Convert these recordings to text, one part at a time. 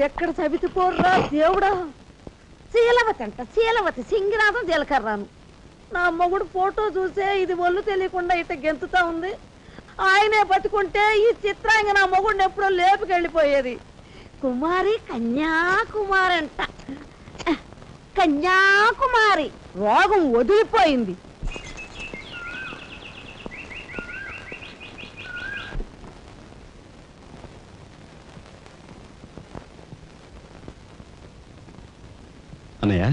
ఇదెక్కడ సవితి పోర్రా దేవుడా శీలవతి అంట శీలవతి సింగినాథం జీలకర్రాను నా మొగుడు ఫోటో చూసే ఇది ఒళ్ళు తెలియకుండా ఇట గెంతుతా ఉంది ఆయనే బతుకుంటే ఈ చిత్రాంగ నా మొగుడిని ఎప్పుడో లేపుకెళ్ళిపోయేది కుమారి కన్యాకుమారి అంట కన్యాకుమారి రోగం వదిలిపోయింది అన్నయ్య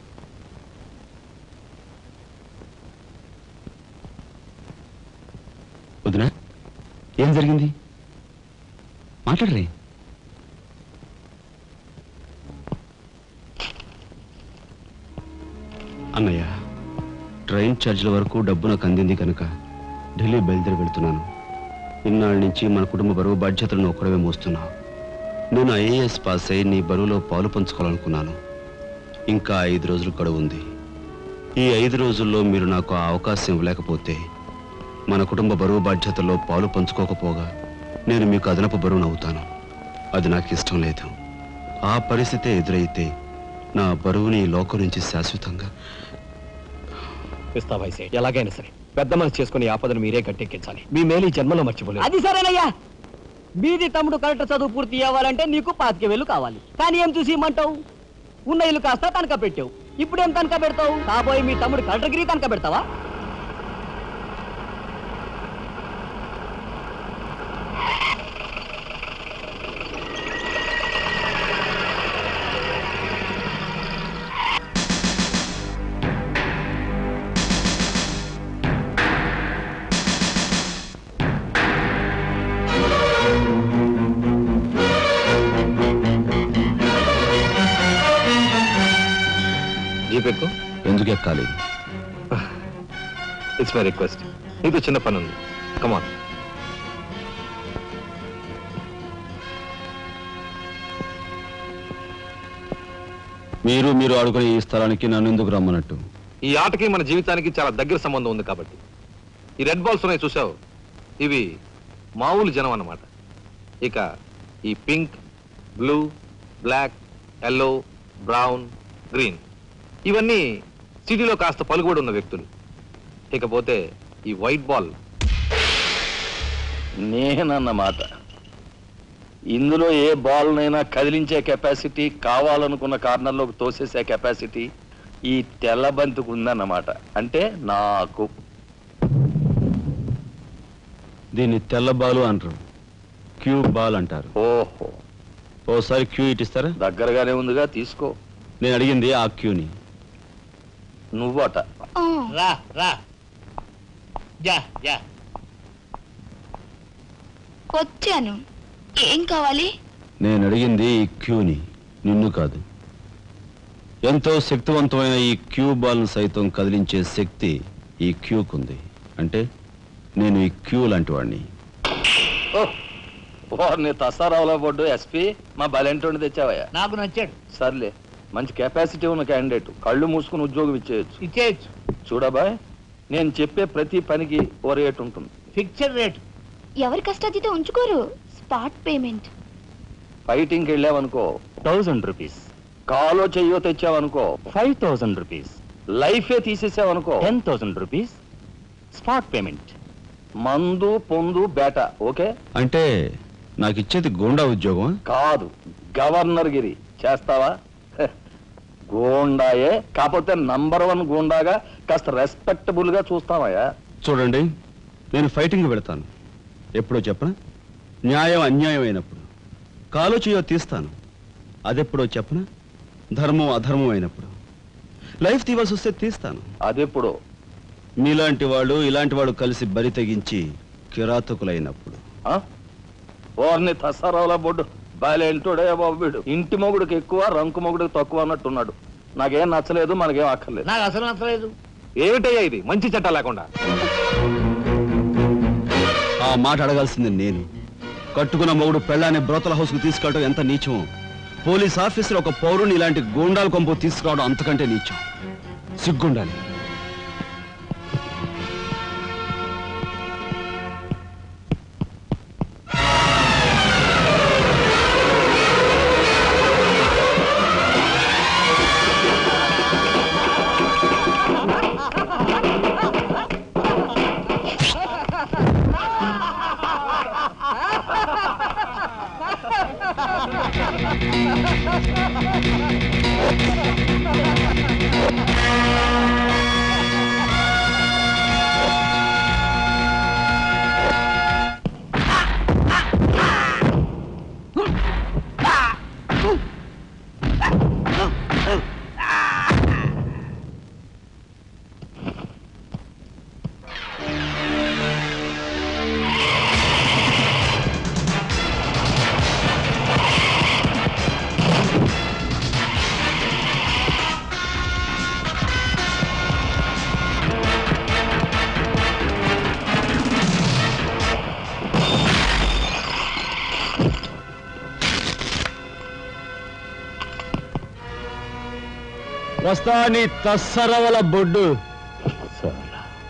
వదినా ఏం జరిగింది మాట్లాడరే అన్నయ్య ట్రైన్ ఛార్జీల వరకు డబ్బు నాకు అందింది కనుక ఢిల్లీ బయలుదేరి వెళ్తున్నాను ఇన్నాళ్ళ నుంచి మన కుటుంబ బరువు బాధ్యతలను ఒక్కడవే మోస్తున్నావు నేను ఐఏఎస్ పాస్ అయి నీ బరువులో పాలు పంచుకోవాలనుకున్నాను ఇంకా ఐదు రోజులు గడువు ఉంది ఈ ఐదు రోజుల్లో మీరు నాకు ఆ అవకాశం ఇవ్వలేకపోతే మన కుటుంబ బరువు బాధ్యతల్లో పాలు పంచుకోకపోగా నేను మీకు అదనపు బరువును అవుతాను అది నాకు ఇష్టం లేదు ఆ పరిస్థితే ఎదురైతే నా బరువుని ఈ లోకం నుంచి శాశ్వతంగా ఇస్తా వయసే ఎలాగైనా సరే పెద్ద మనసు చేసుకుని ఈ ఆపదను మీరే గట్టెక్కించాలి మీ మేలు ఈ జన్మలో మర్చిపోలేదు అది సరేనయ్యా మీది తమ్ముడు కరెక్ట్ చదువు పూర్తి అవ్వాలంటే నీకు పాతిక వేలు కావాలి కానీ ఏం చూసి ఇమ్మంటావు ఉన్న ఇల్లు కాస్త తనక పెట్టావు ఇప్పుడేం తనక పెడతావు కాబోయే మీ తమ్ముడు కలెక్టర్గిరి తనక పెడతావా జీపెక్కు ఎందుకు ఎక్కాలి ఇట్స్ మై రిక్వెస్ట్ నీకు చిన్న పని ఉంది కమాన్ మీరు మీరు ఆడుకునే ఈ స్థలానికి నన్ను ఎందుకు రమ్మన్నట్టు ఈ ఆటకి మన జీవితానికి చాలా దగ్గర సంబంధం ఉంది కాబట్టి ఈ రెడ్ బాల్స్ ఉన్నాయి చూసావు ఇవి మామూలు జనం అన్నమాట ఇక ఈ pink blue black yellow brown green ఇవన్నీ సిటీలో కాస్త పలుకుబడి ఉన్న వ్యక్తులు ఇకపోతే ఈ వైట్ బాల్ నేనన్నమాట ఇందులో ఏ బాల్నైనా కదిలించే కెపాసిటీ కావాలనుకున్న కార్నర్లోకి తోసేసే కెపాసిటీ ఈ తెల్ల బంతికి ఉందన్నమాట అంటే నాకు దీన్ని తెల్ల బాలు అంటారు క్యూ బాల్ అంటారు ఓహో ఓసారి క్యూ ఇటిస్తారా దగ్గరగానే ఉందిగా తీసుకో నేను అడిగింది ఆ క్యూని నువ్వట రా రా యా యా వచ్చాను ఏం కావాలి నేను అడిగింది ఈ క్యూని నిన్ను కాదు ఎంతో శక్తివంతమైన ఈ క్యూ బాల్ను సైతం కదిలించే శక్తి ఈ క్యూకుంది అంటే నేను ఈ క్యూ లాంటి వాడిని వారిని తసారావులో పడ్డు ఎస్పీ మా బలెంటోని తెచ్చావయ్యా నాకు నచ్చాడు సర్లే మంచి కెపాసిటీ ఉన్న క్యాండిడేట్ కళ్ళు మూసుకుని ఉద్యోగం ఇచ్చేయచ్చు ఇచ్చేయచ్చు చూడబాయ్ నేను చెప్పే ప్రతి పనికి ఓ రేట్ ఉంటుంది ఫిక్చర్ రేట్ ఎవరి కష్టాతీత ఉంచుకోరు స్పాట్ పేమెంట్ ఫైటింగ్కి వెళ్ళావనుకో థౌజండ్ రూపీస్ కాలో చెయ్యో తెచ్చావనుకో ఫైవ్ థౌజండ్ రూపీస్ లైఫే తీసేసావనుకో ten thousand rupees spot payment మందు పొందు బేట ఓకే అంటే నాకు ఇచ్చేది గోండా ఉద్యోగం కాదు గవర్నర్ గిరి చేస్తావా హె, గూండాయే కాకపోతే నంబర్ వన్ గూండాగా కాస్త రెస్పెక్టబుల్ గా చూస్తావయ్యా చూడండి నేను ఫైటింగ్ పెడతాను ఎప్పుడో చెప్పనా న్యాయం అన్యాయం అయినప్పుడు కాలో చేయో తీస్తాను అదెప్పుడో చెప్పనా ధర్మం అధర్మం అయినప్పుడు లైఫ్ తీవాల్సి వస్తే తీస్తాను అదెప్పుడు మీలాంటి వాళ్ళు ఇలాంటి వాళ్ళు కలిసి బరి తెగించి కిరాతకులైనప్పుడు ఆ? ఓర్ని తసారావుల బొడ్డు బాలేంటోడే బాబు వీడు ఇంటి మొగుడికి ఎక్కువ రంకు మొగుడికి తక్కువ అన్నట్టున్నాడు నాకేం నచ్చలేదు మనకేం అక్కర్లేదు నాకు అసలు నచ్చలేదు ఏమిటయ్యా ఇది మంచి చట్టం లేకుండా ఆ మాట అడగాల్సింది నేను కట్టుకున్న మొగుడు పెళ్ళాన్ని బ్రోతల హౌస్కు తీసుకెళ్ళడం ఎంత నీచమో పోలీస్ ఆఫీసర్ ఒక పౌరుని ఇలాంటి గూండాల కొంపు తీసుకురావడం అంతకంటే నీచం సిగ్గుండాలి వస్తా నీ తస్సరవల బొడ్డు సార్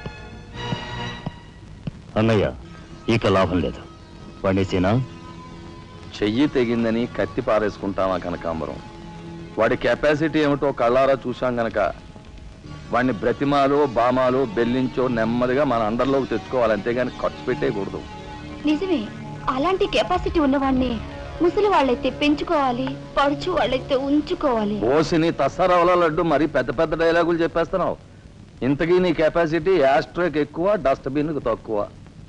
అన్నయ్య ఇక లాభం లేదు పండేసేనా చెయ్యి తెగిందని కత్తి పారేసుకుంటామా కనకాంబరం వాడి కెపాసిటీ ఏమిటో కళ్ళారా చూశాం గనక వాడిని బ్రతిమాలో బామాలో బెల్లించో నెమ్మదిగా మన అండర్లోకి తెచ్చుకోవాలి అంతేగాని ఖర్చు పెట్టేయకూడదు నిజమే అలాంటి కెపాసిటీ ఉన్నవాడిని ముసలి వాళ్ళైతే పెంచుకోవాలి పడుచు వాళ్ళైతే ఉంచుకోవాలి ఓసిని తస్సరవల లడ్డు మరి పెద్ద పెద్ద డైలాగులు చెప్పేస్తున్నావు ఇంతకీ నీ కెపాసిటీ యాస్ట్రోక్ ఎక్కువ డస్ట్బిన్కి తక్కువ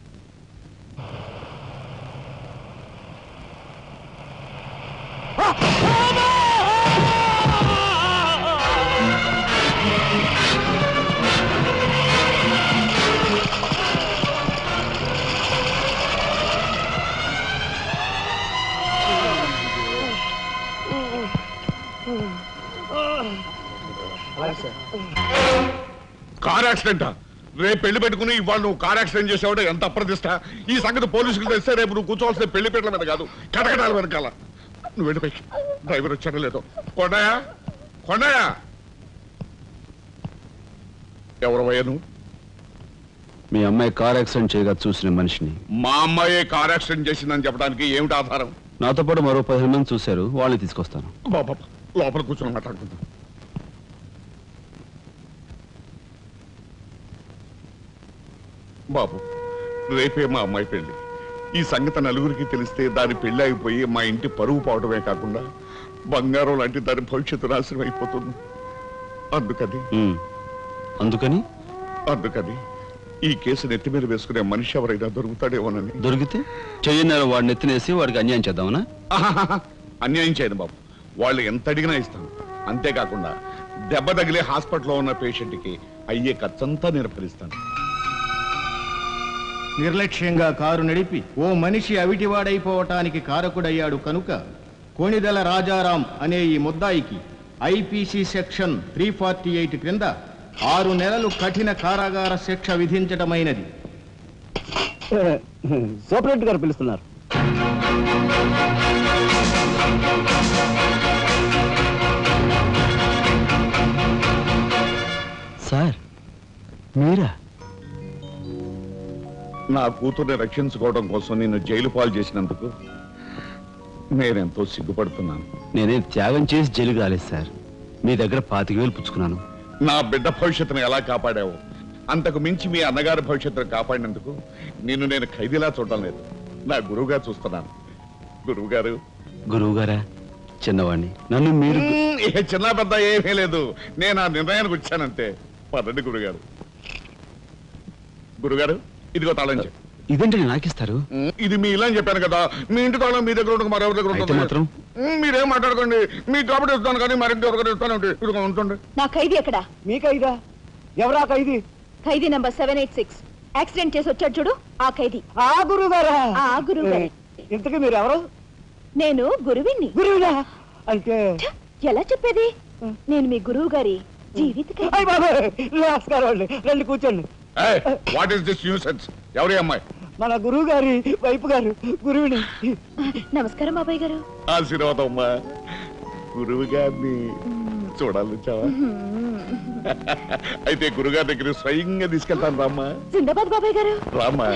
కార్ యాక్సిడెంట్ రేపు పెళ్లి పెట్టుకుని ఇవాళ నువ్వు కార్ యాక్సిడెంట్ చేసావుంటే ఎంత అప్రదిష్ట ఈ సంగతి పోలీసులకు తెలిస్తే రేపు నువ్వు కూర్చోవాల్సిన పెళ్లి పీటల మీద కాదు కటకటాల వెనకాల నువ్వు వెళ్ళిపోయి డ్రైవర్ వచ్చాడో లేదో కొండయా కొండయా ఎవరు నువ్వు మీ అమ్మాయి కార్ యాక్సిడెంట్ చేయగా చూసిన మనిషిని మా అమ్మాయే కార్ యాక్సిడెంట్ చేసిందని చెప్పడానికి ఏమిటి ఆధారం నాతో పాటు మరో పదిహేను మంది చూశారు వాళ్ళని తీసుకొస్తాను బాబా లోపల కూర్చొని మాట్లాడుకుందాం బాబు రేపే మా అమ్మాయి పెళ్లి ఈ సంగతి నలుగురికి తెలిస్తే దాని పెళ్లి అయిపోయి మా ఇంటి పరువు పోవడమే కాకుండా బంగారం లాంటి దాని భవిష్యత్తు నాశనం అయిపోతుంది అందుకని ఉమ్. అందుకని అందుకని ఈ కేసు నెత్తి మీద వేసుకునే మనిషి ఎవరైనా దొరుకుతాడేమోనని దొరికితే చెయ్యన్నారు వాడిని ఎత్తినేసి వాడికి అన్యాయం చేద్దామనా ఆహాహాహా. అన్యాయం చేయను బాబు వాళ్ళు ఎంత అడిగినా ఇస్తాను అంతేకాకుండా దెబ్బ తగిలే హాస్పిటల్లో ఉన్న పేషెంట్కి అయ్యే ఖర్చంతా నేను భరిస్తాను నిర్లక్ష్యంగా కారు నడిపి ఓ మనిషి అవిటివాడైపోవటానికి కారకుడయ్యాడు కనుక కోణిదల రాజారాం అనే ఈ ముద్దాయికి IPC section three forty eight క్రింద ఆరు నెలలు కఠిన కారాగార శిక్ష విధించడమైనది సూపరెంట్ గారు పిలుస్తున్నారు సార్ మీరా నా కూతుర్ని రక్షించుకోవడం కోసం నిన్ను జైలు పాలు చేసినందుకు నేనెంతో సిగ్గుపడుతున్నాను నేనేం త్యాగం చేసి జైలుకి రాలేదు సార్ మీ దగ్గర పాతిక వేలు పుచ్చుకున్నాను నా బిడ్డ భవిష్యత్తును ఎలా కాపాడావు అంతకు మించి మీ అన్నగారి భవిష్యత్తును కాపాడినందుకు నిన్ను నేను ఖైదీలా చూడడం లేదు నా గురువుగా చూస్తున్నాను గురువు గారు గురువు గారా చిన్నవాడిని నన్ను మీరు ఏ చిన్న పెద్ద ఏమీ లేదు నేను ఆ నిర్ణయానికి వచ్చానంతే పదండి గురుగారు గురుగారు ఇదిగో తాళం చెప్పు ఇదేంటండి నాకిస్తారు ఇది మీ ఇలా అని చెప్పాను కదా మీ ఇంటి తాళం మీ దగ్గర ఉండక మరెవరి దగ్గర అయితే ఉంటుంది మాత్రం? ఉమ్, మీరేం మాట్లాడకండి మీ కాబట్టి ఇస్తాను కానీ మరింటి ఎవరికైనా ఇస్తాను ఇదిగో ఉంటుంది నా ఖైదీ ఎక్కడ మీ ఖైదా ఎవరా ఖైదీ ఖైదీ number seven eight six accident చేసి వచ్చాడు చూడు ఆ ఖైదీ ఆ గురువు గారా ఆ గురువు గారే. ఇంతకీ మీరు ఎవరు నేను గురువిని గురువులా అంటే ఎలా చెప్పేది నేను మీ గురువు గారి జీవిత ఖైదీ. అయ్య బాబాయ్ నమస్కారం అండి రండి కూర్చోండి వాట్ ఈస్ దిస్ న్యూసెన్స్ ఎవరి అమ్మాయి మన గురువు గారి వైపు గారు గురువుని నమస్కారం బాబాయ్ గారు ఆశీర్వాదం అమ్మా గురువు గారిని చూడాలి వచ్చావా అయితే గురుగారి దగ్గర స్వయంగా తీసుకెళ్తాను రామ్మా జిందాబాద్ బాబాయ్ గారు రామ్మా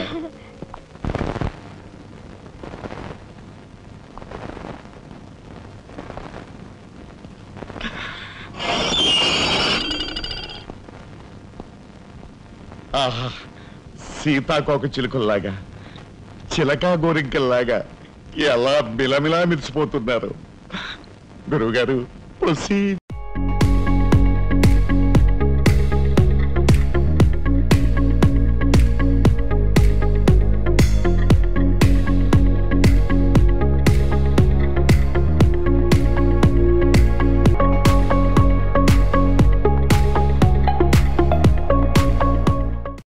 ఆహా సీతాకోక చిలుకల్లాగా చిలకా గోరింకల్లాగా ఎలా మిలమిలా మిరిసిపోతున్నారు గురువుగారు ప్రొసీడ్